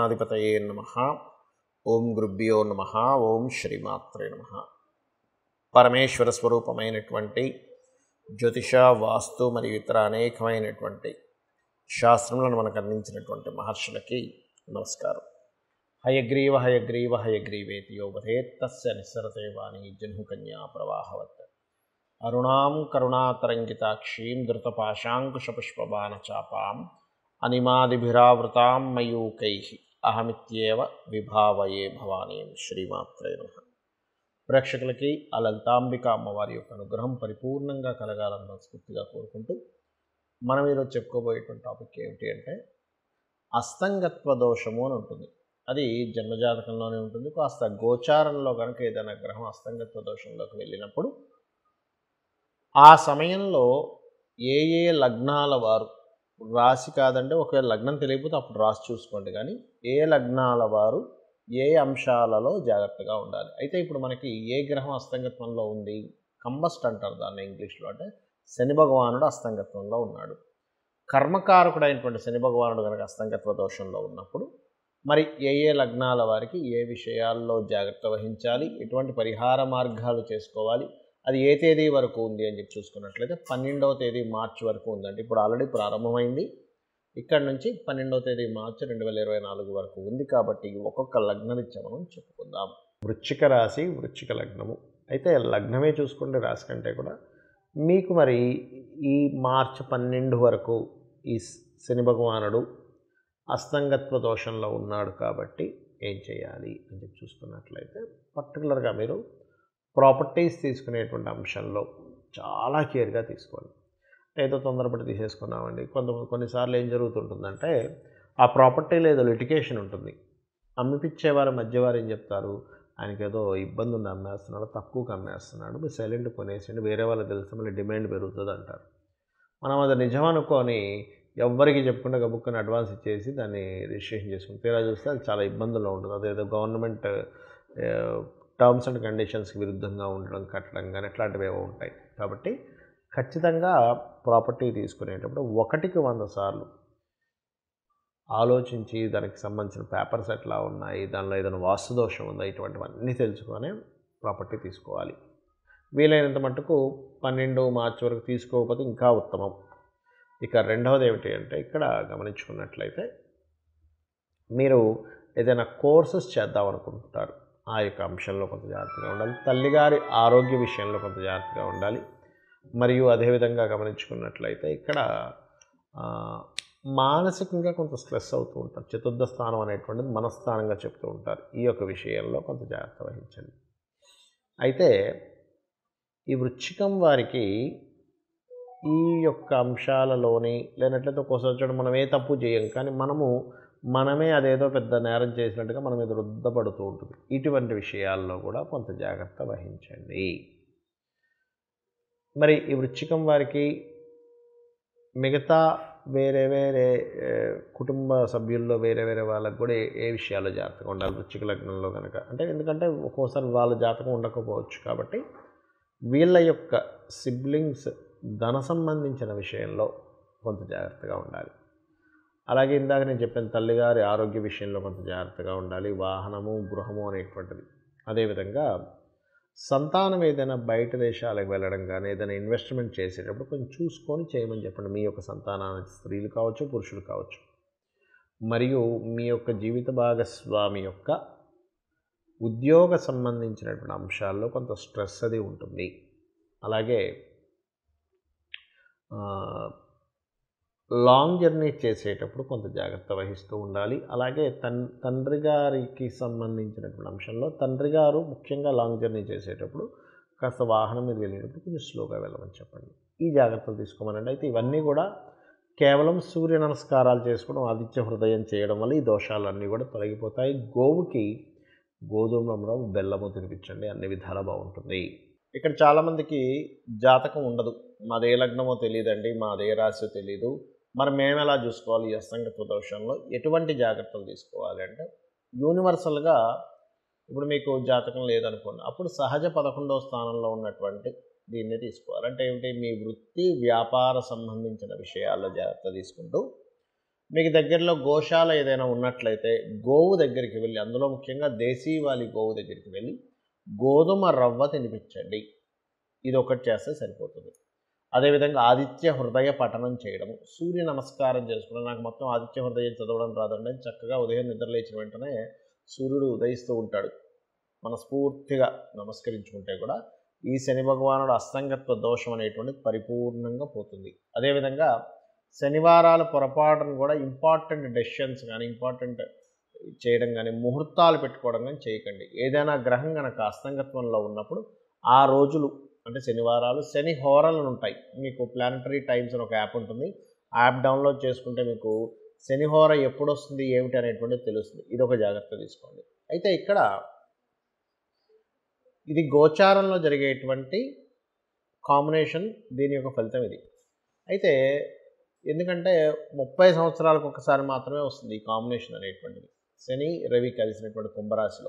శ్రీగణాధిపతయే నమ ఓం గురుభ్యో నమ ఓం శ్రీమాత్రే నమ పరమేశ్వర స్వరూపమైనటువంటి జ్యోతిష వాస్తు మరియు ఇతర అనేకమైనటువంటి శాస్త్రములను మనకు అందించినటువంటి మహర్షులకి నమస్కారం హయగ్రీవ హయగ్రీవ హయగ్రీవేతి యోగధే తస్య నిస్సరతే వాణి జహ్నుకన్యా ప్రవాహవత్ అరుణాం కరుణాతరంగితాక్షీం ధృతపాశాంకుశపుష్పబాణచాపాం అనిమాదిభిరావృతాం మయూకై అహమిత్యేవ విభావయే భవానీం శ్రీమాత్రే నమ ప్రేక్షకులకి ఆ లలితాంబిక అమ్మవారి యొక్క అనుగ్రహం పరిపూర్ణంగా కలగాలని మనస్ఫూర్తిగా కోరుకుంటూ మనం ఈరోజు చెప్పుకోబోయేటువంటి టాపిక్ ఏమిటి అంటే అస్తంగత్వ దోషము అని ఉంటుంది అది జన్మజాతకంలోనే ఉంటుంది కాస్త గోచారంలో కనుక ఏదైనా గ్రహం అస్తంగత్వ దోషంలోకి వెళ్ళినప్పుడు ఆ సమయంలో ఏ ఏ లగ్నాల వారు రాశి కాదంటే ఒకవేళ లగ్నం తెలియకపోతే అప్పుడు రాసి చూసుకోండి కానీ ఏ లగ్నాల వారు ఏ అంశాలలో జాగ్రత్తగా ఉండాలి అయితే ఇప్పుడు మనకి ఏ గ్రహం అస్తంగత్వంలో ఉంది కంబస్ట్ అంటారు దాన్ని ఇంగ్లీష్లో అంటే శని భగవానుడు అస్తంగత్వంలో ఉన్నాడు కర్మకారకుడైనటువంటి శని భగవానుడు కనుక అస్తంగత్వ దోషంలో ఉన్నప్పుడు మరి ఏ ఏ లగ్నాల వారికి ఏ విషయాల్లో జాగ్రత్త వహించాలి ఎటువంటి పరిహార మార్గాలు చేసుకోవాలి అది ఏ తేదీ వరకు ఉంది అని చెప్పి చూసుకున్నట్లయితే పన్నెండవ తేదీ మార్చి వరకు ఉందంటే ఇప్పుడు ఆల్రెడీ ప్రారంభమైంది ఇక్కడ నుంచి పన్నెండవ తేదీ మార్చి రెండు వేల ఇరవై నాలుగు వరకు ఉంది కాబట్టి ఒక్కొక్క లగ్నరీత్యా మనం చెప్పుకుందాం వృశ్చిక రాశి వృశ్చిక లగ్నము అయితే లగ్నమే చూసుకుంటే రాశి కంటే కూడా మీకు మరి ఈ మార్చి పన్నెండు వరకు ఈ శని భగవానుడు అస్తంగత్వ దోషంలో ఉన్నాడు కాబట్టి ఏం చేయాలి అని చెప్పి చూసుకున్నట్లయితే పర్టికులర్గా మీరు ప్రాపర్టీస్ తీసుకునేటువంటి అంశంలో చాలా కేర్గా తీసుకోవాలి ఏదో తొందరపడి తీసేసుకున్నామండి కొంత కొన్నిసార్లు ఏం జరుగుతుంటుందంటే ఆ ప్రాపర్టీలో ఏదో లిటికేషన్ ఉంటుంది అమ్మిపిచ్చేవారు మధ్యవారు ఏం చెప్తారు ఆయనకి ఏదో ఇబ్బంది ఉంది అమ్మేస్తున్నాడు తక్కువకి అమ్మేస్తున్నాడు మీరు సైలెంట్ కొనేసండి వేరే వాళ్ళు తెలిస్తే మళ్ళీ డిమాండ్ పెరుగుతుంది అంటారు మనం అది నిజం అనుకొని ఎవ్వరికి చెప్పకుండా గబుక్కుని అడ్వాన్స్ ఇచ్చేసి దాన్ని రిజిస్ట్రేషన్ చేసుకుని తీరా చూస్తే అది చాలా ఇబ్బందుల్లో ఉంటుంది అదేదో గవర్నమెంట్ టర్మ్స్ అండ్ కండిషన్స్కి విరుద్ధంగా ఉండడం కట్టడం కానీ ఇట్లాంటివి ఏవో ఉంటాయి కాబట్టి ఖచ్చితంగా ప్రాపర్టీ తీసుకునేటప్పుడు ఒకటికి వంద సార్లు ఆలోచించి దానికి సంబంధించిన పేపర్స్ ఎట్లా ఉన్నాయి దానిలో ఏదైనా వాస్తు దోషం ఉందా ఇటువంటివన్నీ తెలుసుకొని ప్రాపర్టీ తీసుకోవాలి వీలైనంత మటుకు పన్నెండు మార్చి వరకు తీసుకోకపోతే ఇంకా ఉత్తమం ఇక రెండవది ఏమిటి అంటే ఇక్కడ గమనించుకున్నట్లయితే మీరు ఏదైనా కోర్సెస్ చేద్దాం అనుకుంటారు ఆ యొక్క అంశంలో కొంత జాగ్రత్తగా ఉండాలి తల్లిగారి ఆరోగ్య విషయంలో కొంత జాగ్రత్తగా ఉండాలి మరియు అదేవిధంగా గమనించుకున్నట్లయితే ఇక్కడ మానసికంగా కొంత స్ట్రెస్ అవుతూ ఉంటారు చతుర్థ స్థానం అనేటువంటిది మనస్థానంగా చెప్తూ ఉంటారు ఈ యొక్క విషయంలో కొంత జాగ్రత్త వహించండి అయితే ఈ వృచ్చికం వారికి ఈ యొక్క అంశాలలోని లేనట్లయితే ఒక్కోసారి మనం ఏ తప్పు చేయం కానీ మనము మనమే అదేదో పెద్ద నేరం చేసినట్టుగా మన మీద రుద్దపడుతూ ఉంటుంది ఇటువంటి విషయాల్లో కూడా కొంత జాగ్రత్త వహించండి మరి ఈ వృచ్చికం వారికి మిగతా వేరే వేరే కుటుంబ సభ్యుల్లో వేరే వేరే వాళ్ళకు కూడా ఏ విషయాల్లో జాగ్రత్తగా ఉండాలి వృచ్చిక లగ్నంలో కనుక అంటే ఎందుకంటే ఒక్కోసారి వాళ్ళ జాతకం ఉండకపోవచ్చు కాబట్టి వీళ్ళ యొక్క సిబ్లింగ్స్ ధన సంబంధించిన విషయంలో కొంత జాగ్రత్తగా ఉండాలి అలాగే ఇందాక నేను చెప్పిన తల్లిగారి ఆరోగ్య విషయంలో కొంత జాగ్రత్తగా ఉండాలి వాహనము గృహము అనేటువంటిది అదేవిధంగా సంతానం ఏదైనా బయట దేశాలకు వెళ్ళడం కానీ ఏదైనా ఇన్వెస్ట్మెంట్ చేసేటప్పుడు కొంచెం చూసుకొని చేయమని చెప్పండి మీ యొక్క సంతానానికి స్త్రీలు కావచ్చు పురుషులు కావచ్చు మరియు మీ యొక్క జీవిత భాగస్వామి యొక్క ఉద్యోగ సంబంధించినటువంటి అంశాల్లో కొంత స్ట్రెస్ అది ఉంటుంది అలాగే లాంగ్ జర్నీ చేసేటప్పుడు కొంత జాగ్రత్త వహిస్తూ ఉండాలి అలాగే తన్ తండ్రి గారికి సంబంధించినటువంటి అంశంలో తండ్రి గారు ముఖ్యంగా లాంగ్ జర్నీ చేసేటప్పుడు కాస్త వాహనం మీద వెళ్ళేటప్పుడు కొంచెం స్లోగా వెళ్ళమని చెప్పండి ఈ జాగ్రత్తలు తీసుకోమనండి అయితే ఇవన్నీ కూడా కేవలం సూర్య నమస్కారాలు చేసుకోవడం ఆదిత్య హృదయం చేయడం వల్ల ఈ దోషాలన్నీ కూడా తొలగిపోతాయి గోవుకి గోధుమలో బెల్లము తినిపించండి అన్ని విధాలా బాగుంటుంది ఇక్కడ చాలామందికి జాతకం ఉండదు మాదే లగ్నమో తెలియదండి మాదే రాశి తెలియదు మరి మేము ఎలా చూసుకోవాలి ఈ అసంగత్వ దోషంలో ఎటువంటి జాగ్రత్తలు తీసుకోవాలి అంటే యూనివర్సల్గా ఇప్పుడు మీకు జాతకం లేదనుకోండి అప్పుడు సహజ పదకొండవ స్థానంలో ఉన్నటువంటి దీన్ని తీసుకోవాలి అంటే ఏమిటి మీ వృత్తి వ్యాపార సంబంధించిన విషయాల్లో జాగ్రత్త తీసుకుంటూ మీకు దగ్గరలో గోశాల ఏదైనా ఉన్నట్లయితే గోవు దగ్గరికి వెళ్ళి అందులో ముఖ్యంగా దేశీవాలి గోవు దగ్గరికి వెళ్ళి గోధుమ రవ్వ తినిపించండి ఇది ఒకటి చేస్తే సరిపోతుంది అదేవిధంగా ఆదిత్య హృదయ పఠనం చేయడం సూర్య నమస్కారం చేసుకోవడం నాకు మొత్తం ఆదిత్య హృదయం చదవడం రాదండి అని చక్కగా ఉదయం నిద్ర లేచిన వెంటనే సూర్యుడు ఉదయిస్తూ ఉంటాడు మనస్ఫూర్తిగా నమస్కరించుకుంటే కూడా ఈ శని భగవానుడు అస్తంగత్వ దోషం అనేటువంటిది పరిపూర్ణంగా పోతుంది అదేవిధంగా శనివారాల పొరపాటును కూడా ఇంపార్టెంట్ డెసిషన్స్ కానీ ఇంపార్టెంట్ చేయడం కానీ ముహూర్తాలు పెట్టుకోవడం కానీ చేయకండి ఏదైనా గ్రహం కనుక అస్తంగత్వంలో ఉన్నప్పుడు ఆ రోజులు అంటే శనివారాలు శని హోరలు ఉంటాయి మీకు ప్లానటరీ టైమ్స్ అని ఒక యాప్ ఉంటుంది ఆ యాప్ డౌన్లోడ్ చేసుకుంటే మీకు శని హోర ఎప్పుడు వస్తుంది ఏమిటి అనేటువంటిది తెలుస్తుంది ఇది ఒక జాగ్రత్త తీసుకోండి అయితే ఇక్కడ ఇది గోచారంలో జరిగేటువంటి కాంబినేషన్ దీని యొక్క ఫలితం ఇది అయితే ఎందుకంటే ముప్పై సంవత్సరాలకు ఒకసారి మాత్రమే వస్తుంది ఈ కాంబినేషన్ అనేటువంటిది శని రవి కలిసినటువంటి కుంభరాశిలో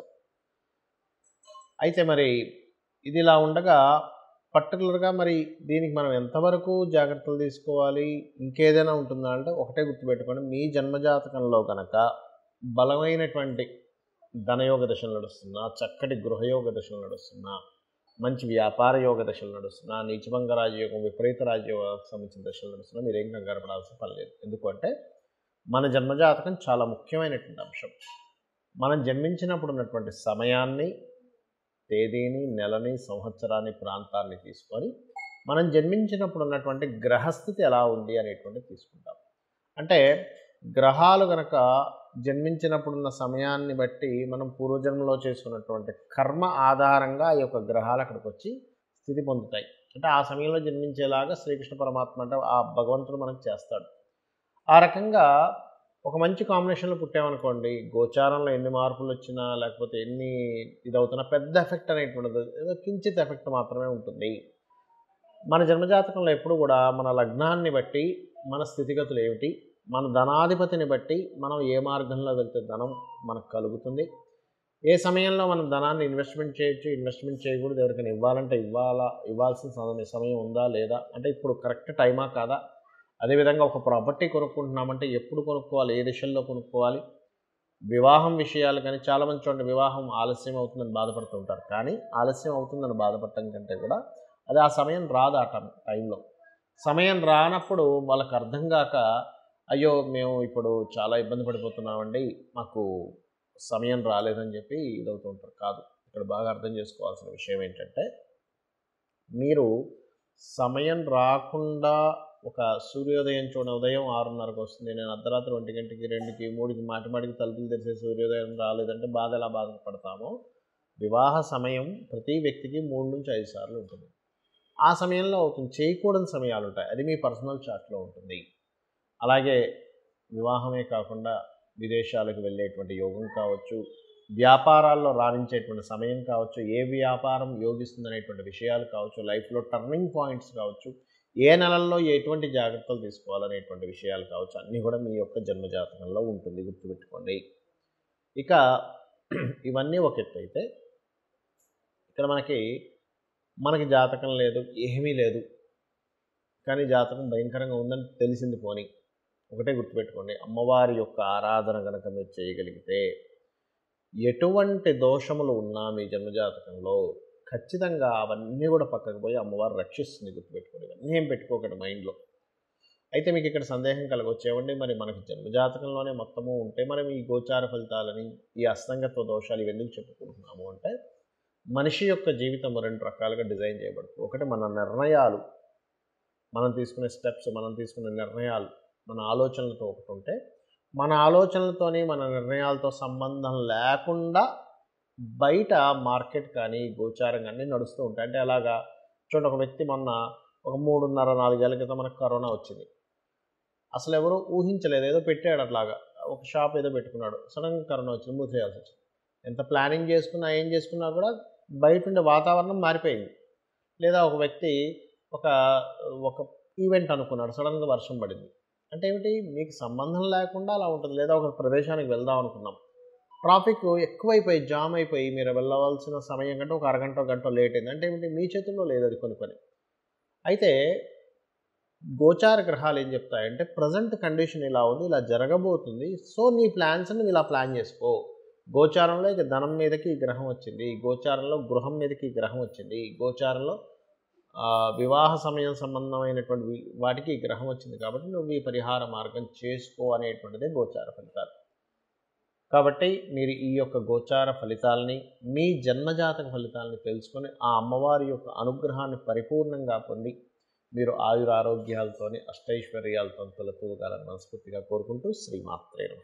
అయితే మరి ఇది ఇలా ఉండగా పర్టికులర్గా మరి దీనికి మనం ఎంతవరకు జాగ్రత్తలు తీసుకోవాలి ఇంకేదైనా ఉంటుందా అంటే ఒకటే గుర్తుపెట్టుకోండి మీ జన్మజాతకంలో కనుక బలమైనటువంటి ధనయోగ దశలు నడుస్తున్నా చక్కటి గృహయోగ దశలు నడుస్తున్నా మంచి వ్యాపార యోగ దశలు నడుస్తున్నా నీచభంగ రాజయోగం విపరీత రాజయోగానికి సంబంధించిన దశలు నడుస్తున్నా మీరేం కంగారు పడాల్సిన పని లేదు ఎందుకంటే మన జన్మజాతకం చాలా ముఖ్యమైనటువంటి అంశం మనం జన్మించినప్పుడు ఉన్నటువంటి సమయాన్ని తేదీని నెలని సంవత్సరాన్ని ప్రాంతాన్ని తీసుకొని మనం జన్మించినప్పుడు ఉన్నటువంటి గ్రహస్థితి ఎలా ఉంది అనేటువంటిది తీసుకుంటాం అంటే గ్రహాలు కనుక జన్మించినప్పుడు ఉన్న సమయాన్ని బట్టి మనం పూర్వజన్మలో చేసుకున్నటువంటి కర్మ ఆధారంగా ఈ యొక్క గ్రహాలు అక్కడికి వచ్చి స్థితి పొందుతాయి అంటే ఆ సమయంలో జన్మించేలాగా శ్రీకృష్ణ పరమాత్మ అంటే ఆ భగవంతుడు మనకు చేస్తాడు ఆ రకంగా ఒక మంచి కాంబినేషన్లో పుట్టామనుకోండి గోచారంలో ఎన్ని మార్పులు వచ్చినా లేకపోతే ఎన్ని ఇదవుతున్నా పెద్ద ఎఫెక్ట్ అనేటువంటిది ఏదో కించిత్ ఎఫెక్ట్ మాత్రమే ఉంటుంది మన జన్మజాతకంలో ఎప్పుడు కూడా మన లగ్నాన్ని బట్టి మన స్థితిగతులు ఏమిటి మన ధనాధిపతిని బట్టి మనం ఏ మార్గంలో వెళ్తే ధనం మనకు కలుగుతుంది ఏ సమయంలో మనం ధనాన్ని ఇన్వెస్ట్మెంట్ చేయొచ్చు ఇన్వెస్ట్మెంట్ చేయకూడదు ఎవరికైనా ఇవ్వాలంటే ఇవ్వాలా ఇవ్వాల్సిన సమయం సమయం ఉందా లేదా అంటే ఇప్పుడు కరెక్ట్ టైమా కాదా అదేవిధంగా ఒక ప్రాపర్టీ కొనుక్కుంటున్నామంటే ఎప్పుడు కొనుక్కోవాలి ఏ దిశల్లో కొనుక్కోవాలి వివాహం విషయాలు కానీ చాలామంది చూడండి వివాహం ఆలస్యం అవుతుందని బాధపడుతూ ఉంటారు కానీ ఆలస్యం అవుతుందని బాధపడటం కంటే కూడా అది ఆ సమయం రాదు ఆ టైం టైంలో సమయం రానప్పుడు వాళ్ళకి అర్థం కాక అయ్యో మేము ఇప్పుడు చాలా ఇబ్బంది పడిపోతున్నామండి మాకు సమయం రాలేదని చెప్పి ఇదవుతూ ఉంటారు కాదు ఇక్కడ బాగా అర్థం చేసుకోవాల్సిన విషయం ఏంటంటే మీరు సమయం రాకుండా ఒక సూర్యోదయం చూడండి ఉదయం ఆరున్నరకు వస్తుంది నేను అర్ధరాత్రి ఒంటి గంటకి రెండుకి మూడుకి మాటి మాటికి తలుపులు తెరిసే సూర్యోదయం రాలేదంటే బాధ ఎలా బాధపడతామో వివాహ సమయం ప్రతి వ్యక్తికి మూడు నుంచి ఐదు సార్లు ఉంటుంది ఆ సమయంలో అవుతుంది చేయకూడని సమయాలు ఉంటాయి అది మీ పర్సనల్ చార్ట్లో ఉంటుంది అలాగే వివాహమే కాకుండా విదేశాలకు వెళ్ళేటువంటి యోగం కావచ్చు వ్యాపారాల్లో రాణించేటువంటి సమయం కావచ్చు ఏ వ్యాపారం యోగిస్తుంది అనేటువంటి విషయాలు కావచ్చు లైఫ్లో టర్నింగ్ పాయింట్స్ కావచ్చు ఏ నెలల్లో ఎటువంటి జాగ్రత్తలు తీసుకోవాలనేటువంటి విషయాలు కావచ్చు అన్నీ కూడా మీ యొక్క జన్మజాతకంలో ఉంటుంది గుర్తుపెట్టుకోండి ఇక ఇవన్నీ ఒక ఎత్తు అయితే ఇక్కడ మనకి మనకి జాతకం లేదు ఏమీ లేదు కానీ జాతకం భయంకరంగా ఉందని తెలిసింది పోని ఒకటే గుర్తుపెట్టుకోండి అమ్మవారి యొక్క ఆరాధన కనుక మీరు చేయగలిగితే ఎటువంటి దోషములు ఉన్నా మీ జన్మజాతకంలో ఖచ్చితంగా అవన్నీ కూడా పక్కకు పోయి అమ్మవారు రక్షిస్తుంది గుర్తుపెట్టుకోండి ఇవన్నీ ఏం పెట్టుకోకండి మైండ్లో అయితే మీకు ఇక్కడ సందేహం కలగొచ్చేవండి మరి మనకి జన్మజాతకంలోనే మొత్తము ఉంటే మనం ఈ గోచార ఫలితాలని ఈ అస్తంగత్వ దోషాలు ఇవి ఎందుకు చెప్పుకుంటున్నాము అంటే మనిషి యొక్క జీవితం రెండు రకాలుగా డిజైన్ చేయబడుతుంది ఒకటి మన నిర్ణయాలు మనం తీసుకునే స్టెప్స్ మనం తీసుకునే నిర్ణయాలు మన ఆలోచనలతో ఒకటి ఉంటే మన ఆలోచనలతోని మన నిర్ణయాలతో సంబంధం లేకుండా బయట మార్కెట్ కానీ గోచారం కానీ నడుస్తూ ఉంటాయి అంటే అలాగా చూడండి ఒక వ్యక్తి మొన్న ఒక మూడున్నర నాలుగేళ్ల క్రితం మనకు కరోనా వచ్చింది అసలు ఎవరు ఊహించలేదు ఏదో పెట్టాడు అట్లాగా ఒక షాప్ ఏదో పెట్టుకున్నాడు సడన్గా కరోనా వచ్చింది మూసేయాల్సి వచ్చింది ఎంత ప్లానింగ్ చేసుకున్నా ఏం చేసుకున్నా కూడా బయట ఉండే వాతావరణం మారిపోయింది లేదా ఒక వ్యక్తి ఒక ఒక ఈవెంట్ అనుకున్నాడు సడన్గా వర్షం పడింది అంటే ఏమిటి మీకు సంబంధం లేకుండా అలా ఉంటుంది లేదా ఒక ప్రదేశానికి వెళ్దాం అనుకున్నాం ట్రాఫిక్ ఎక్కువైపోయి జామ్ అయిపోయి మీరు వెళ్ళవలసిన సమయం కంటే ఒక అరగంట గంట లేట్ అయింది అంటే ఏమిటి మీ చేతుల్లో లేదు అది కొన్ని కొన్ని అయితే గోచార గ్రహాలు ఏం చెప్తాయంటే ప్రజెంట్ కండిషన్ ఇలా ఉంది ఇలా జరగబోతుంది సో నీ ప్లాన్స్ని ఇలా ప్లాన్ చేసుకో గోచారంలో ఇక ధనం మీదకి ఈ గ్రహం వచ్చింది గోచారంలో గృహం మీదకి ఈ గ్రహం వచ్చింది గోచారంలో ఆ, వివాహ సమయం సంబంధమైనటువంటి వి- వాటికి ఈ గ్రహం వచ్చింది కాబట్టి నువ్వు ఈ పరిహార మార్గం చేసుకో అనేటువంటిదే గోచార ఫలితాలు కాబట్టి మీరు ఈ యొక్క గోచార ఫలితాలని మీ జన్మజాతక ఫలితాలని తెలుసుకొని ఆ అమ్మవారి యొక్క అనుగ్రహాన్ని పరిపూర్ణంగా పొంది మీరు ఆయురారోగ్యాలతోని అష్టైశ్వర్యాలతో తొలతూగాలని మనస్ఫూర్తిగా కోరుకుంటూ శ్రీమాత్రే నమః